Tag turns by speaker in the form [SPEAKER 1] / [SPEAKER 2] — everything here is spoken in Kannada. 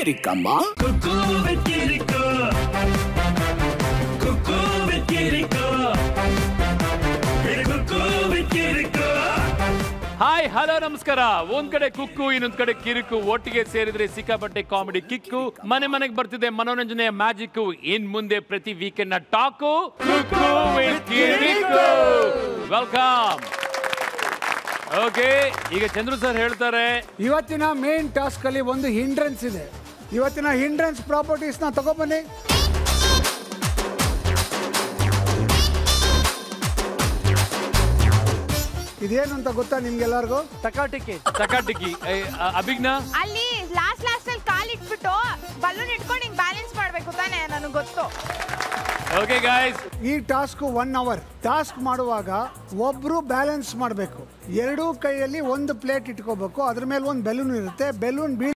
[SPEAKER 1] ಕಿರಿಕಮ್ಮ
[SPEAKER 2] ಹಾಯ್ ಹಲೋ ನಮಸ್ಕಾರ ಒಂದ್ ಕಡೆ ಕುಕ್ಕು ಇನ್ನೊಂದ್ ಕಡೆ ಕಿರುಕು ಒಟ್ಟಿಗೆ ಸೇರಿದ್ರೆ ಸಿಕ್ಕಾಪಟ್ಟೆ ಕಾಮಿಡಿ ಕಿಕ್ಕು ಮನೆ ಮನೆಗೆ ಬರ್ತಿದೆ ಮನೋರಂಜನೆಯ ಮ್ಯಾಜಿಕ್ ಇನ್ ಮುಂದೆ ಪ್ರತಿ ವೀಕೆಂಡ್ ನ ಟಾಕು ಕುಕ್ಕು with ಕಿರಿಕು ವೆಲ್ಕಮ್ ಓಕೆ ಈಗ ಚಂದ್ರು ಸರ್ ಹೇಳ್ತಾರೆ
[SPEAKER 3] ಇವತ್ತಿನ ಮೇನ್ ಟಾಸ್ಕ್ ಅಲ್ಲಿ ಒಂದು ಹಿಂಡ್ರೆನ್ಸ್ ಇದೆ ಇವತ್ತಿನ ಹಿಂಡ್ರೆನ್ಸ್ ಪ್ರಾಪರ್ಟೀಸ್ ನ ತಗೊಬನ್ನಿ ಇದೇನು ಅಂತ ಗೊತ್ತಾ ನಿಮ್ಗೆಲ್ಲರಿಗೂ
[SPEAKER 2] ಟಕಾಟಿಕಿ ಟಕಾಟಿಕಿ ಏ, ಅ- ಅಭಿಜ್ಞಾ
[SPEAKER 4] ಅಲ್ಲಿ ಲಾಸ್ಟ್ ಲಾಸ್ಟ್ ಅಲ್ಲಿ ಕಾಲ್ ಇಟ್ಬಿಟ್ಟು ಬಲೂನ್ ಇಟ್ಕೊಂಡು ಹಿಂಗ್ ಬ್ಯಾಲೆನ್ಸ್ ಮಾಡ್ಬೇಕು ತಾನೇ ನನಗೆ ಗೊತ್ತು
[SPEAKER 2] ಓಕೆ ಗಾಯ್ಸ್
[SPEAKER 3] ಈ ಟಾಸ್ಕ್ ಒನ್ ಅವರ್ ಟಾಸ್ಕ್ ಮಾಡುವಾಗ ಒಬ್ರು ಬ್ಯಾಲೆನ್ಸ್ ಮಾಡಬೇಕು ಎರಡೂ ಕೈಯಲ್ಲಿ ಒಂದು ಪ್ಲೇಟ್ ಇಟ್ಕೋಬೇಕು ಅದ್ರ ಮೇಲೆ ಒಂದು ಬೆಲೂನ್ ಇರುತ್ತೆ ಬೆಲೂನ್ ಬೀಳ್